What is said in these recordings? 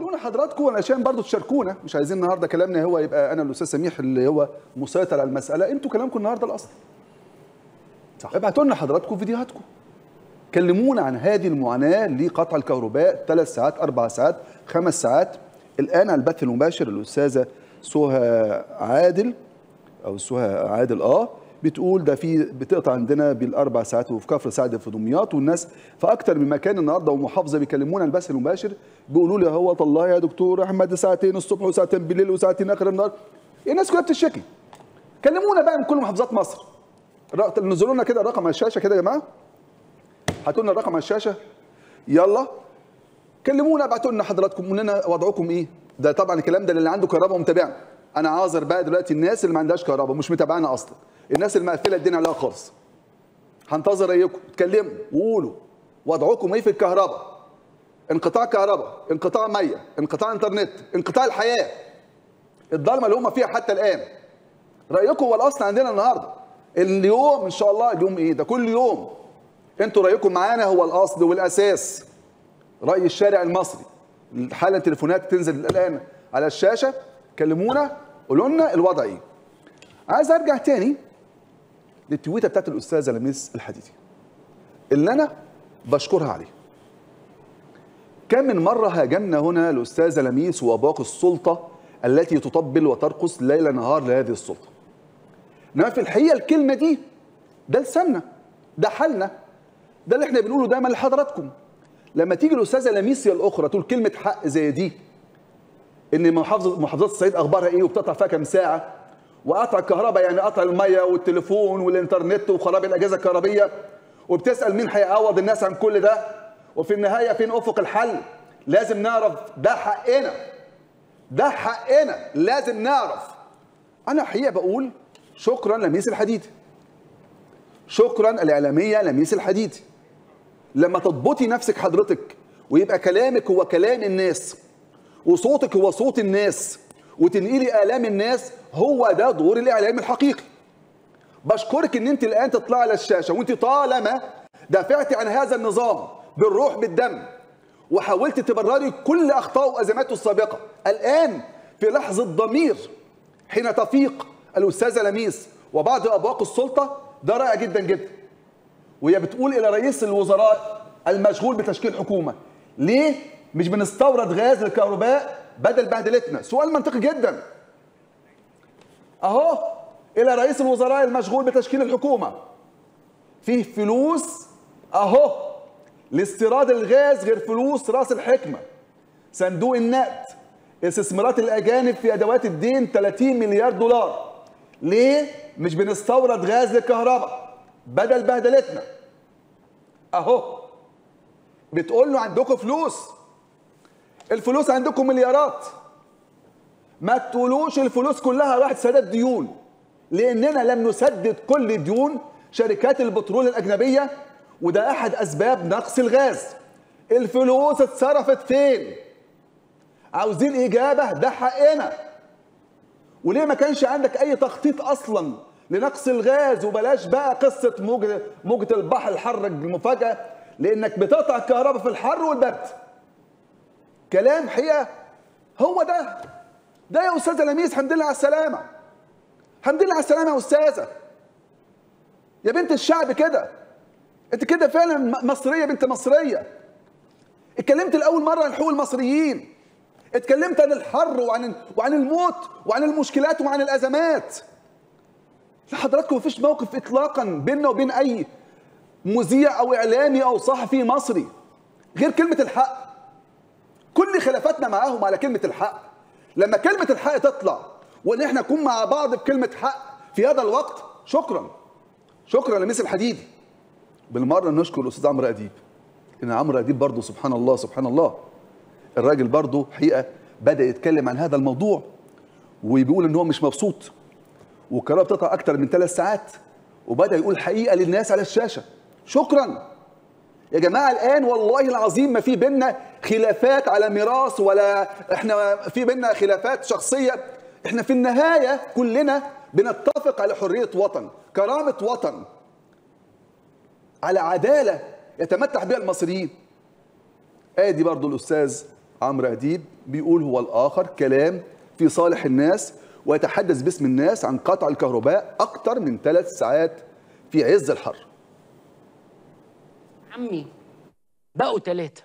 خلونا حضراتكم عشان برضو تشاركونا مش عايزين النهارده كلامنا هو يبقى انا الاستاذ سميح اللي هو مسيطر على المساله انتوا كلامكم النهارده الاصل صح. ابعتوا لنا حضراتكم فيديوهاتكم كلمونا عن هذه المعاناه لقطع الكهرباء ثلاث ساعات اربع ساعات خمس ساعات الان على البث المباشر الاستاذه سهى عادل او سهى عادل اه بتقول ده في بتقطع عندنا بالاربع ساعات وفي كفر سعد في دمياط والناس في اكتر من مكان النهارده ومحافظه بيكلمونا على البث المباشر بيقولوا لي اهو والله يا دكتور احمد ساعتين الصبح وساعتين بالليل وساعتين اخر النهار الناس كلها بتشتكي كلمونا بقى من كل محافظات مصر رق- نزلوا لنا كده الرقم على الشاشه كده يا جماعه هاتوا لنا الرقم على الشاشه يلا كلمونا ابعتوا لنا حضراتكم قولوا لنا وضعكم ايه ده طبعا الكلام ده اللي عنده كهرباء ومتابعنا انا عاذر بقى دلوقتي الناس اللي ما عندهاش كهرباء مش متابعانا اصلا الناس اللي مقفله الدنيا عليها خالص هنتظر رايكم اتكلموا وقولوا وضعكم ايه في الكهرباء انقطاع كهرباء انقطاع ميه انقطاع انترنت انقطاع الحياه الضلمه اللي هم فيها حتى الان رايكم هو الاصل عندنا النهارده اليوم ان شاء الله اليوم ايه ده كل يوم انتوا رايكم معانا هو الاصل والاساس راي الشارع المصري حالا تليفونات تنزل الان على الشاشه كلمونا قولوا لنا الوضع ايه عايز ارجع تاني للتويته بتاعت الاستاذه لميس الحديدي اللي انا بشكرها عليه كم من مره هاجمنا هنا الاستاذه لميس واباق السلطه التي تطبل وترقص ليل نهار لهذه السلطه انما في الحقيقه الكلمه دي ده لساننا ده حالنا ده اللي احنا بنقوله دايما لحضراتكم لما تيجي الاستاذه لميسيا الاخرى تقول كلمه حق زي دي ان محافظه محافظات الصعيد اخبارها ايه وبتقطع فيها كام ساعه وقطع الكهرباء يعني قطع الميه والتليفون والانترنت وخراب الاجهزه الكهربيه وبتسال مين هيعوض الناس عن كل ده وفي النهايه فين افق الحل لازم نعرف ده حقنا ده حقنا لازم نعرف انا حقيقه بقول شكرا لميس الحديدي شكرا الاعلاميه لميس الحديدي لما تضبطي نفسك حضرتك ويبقى كلامك هو كلام الناس وصوتك هو صوت الناس وتنقلي آلام الناس هو ده دور الإعلام الحقيقي بشكرك ان انت الان تطلعي على الشاشه وانت طالما دافعتي عن هذا النظام بالروح بالدم وحاولت تبرري كل اخطائه وازماته السابقه الان في لحظه ضمير حين تفيق الاستاذه لميس وبعض ابواق السلطه ده رائع جدا جدا وهي بتقول الى رئيس الوزراء المشغول بتشكيل حكومه ليه مش بنستورد غاز للكهرباء بدل بهدلتنا سؤال منطقي جدا اهو الى رئيس الوزراء المشغول بتشكيل الحكومه فيه فلوس اهو لاستيراد الغاز غير فلوس راس الحكمه صندوق النقد استثمارات الاجانب في ادوات الدين 30 مليار دولار ليه مش بنستورد غاز للكهرباء بدل بهدلتنا اهو بتقول له عندكم فلوس الفلوس عندكم مليارات ما تقولوش الفلوس كلها راحت سداد ديون لاننا لم نسدد كل ديون شركات البترول الاجنبيه وده احد اسباب نقص الغاز الفلوس اتصرفت فين عاوزين اجابه ده حقنا وليه ما كانش عندك اي تخطيط اصلا لنقص الغاز وبلاش بقى قصه موجه موجه البحر الحر المفاجاه لانك بتقطع الكهرباء في الحر والبرد كلام حقيقه هو ده ده يا استاذه لميس الحمد لله على السلامه الحمد لله على السلامه يا استاذه يا بنت الشعب كده انت كده فعلا مصريه بنت مصريه اتكلمت لاول مره عن حقوق المصريين اتكلمت عن الحر وعن وعن الموت وعن المشكلات وعن الازمات لحضراتكم مفيش موقف اطلاقا بيننا وبين اي مذيع او اعلامي او صحفي مصري غير كلمه الحق كل خلافاتنا معاهم على كلمه الحق لما كلمه الحق تطلع وان احنا نكون مع بعض بكلمه حق في هذا الوقت شكرا شكرا لميس الحديدي بالمره نشكر الاستاذ عمرو اديب ان عمرو اديب برضه سبحان الله سبحان الله الراجل برضه حقيقه بدا يتكلم عن هذا الموضوع وبيقول ان هو مش مبسوط والقناه بتقطع اكتر من ثلاث ساعات وبدا يقول حقيقه للناس على الشاشه شكرا يا جماعه الان والله العظيم ما في بينا خلافات على ميراث ولا احنا في بينا خلافات شخصيه احنا في النهايه كلنا بنتفق على حريه وطن كرامه وطن على عداله يتمتع بها المصريين ادي برضو الاستاذ عمرو اديب بيقول هو الاخر كلام في صالح الناس ويتحدث باسم الناس عن قطع الكهرباء اكتر من ثلاث ساعات في عز الحر عمي بقوا ثلاثة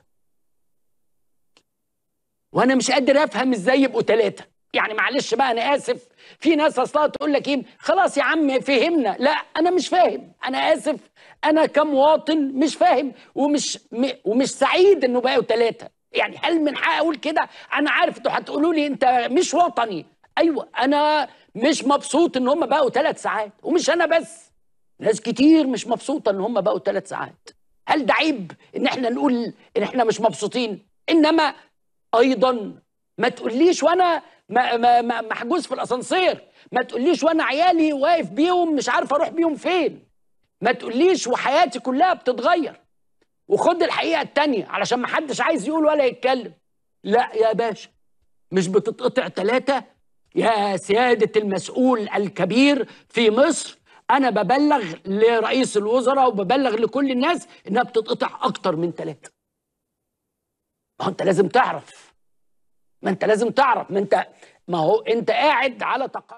وانا مش قادر افهم ازاي يبقوا ثلاثة يعني معلش بقى انا اسف في ناس اصلا تقول لك ايه خلاص يا عم فهمنا لا انا مش فاهم انا اسف انا كمواطن مش فاهم ومش م- ومش سعيد انه بقوا ثلاثة يعني هل من حقي اقول كده انا عارف انتوا هتقولوا لي انت مش وطني ايوه انا مش مبسوط ان هم بقوا ثلاث ساعات ومش انا بس ناس كتير مش مبسوطه ان هم بقوا ثلاث ساعات هل ده عيب ان احنا نقول ان احنا مش مبسوطين انما ايضا ما تقوليش وانا ما- ما- ما- محجوز في الاسانسير ما تقوليش وانا عيالي واقف بيهم مش عارف اروح بيهم فين ما تقوليش وحياتي كلها بتتغير وخد الحقيقه التانية علشان ما حدش عايز يقول ولا يتكلم لا يا باشا مش بتتقطع ثلاثة يا سيادة المسؤول الكبير في مصر أنا ببلغ لرئيس الوزراء وببلغ لكل الناس إنها بتتقطع أكتر من ثلاثة ما هو أنت لازم تعرف ما أنت لازم تعرف ما أنت ما هو أنت قاعد على تقارير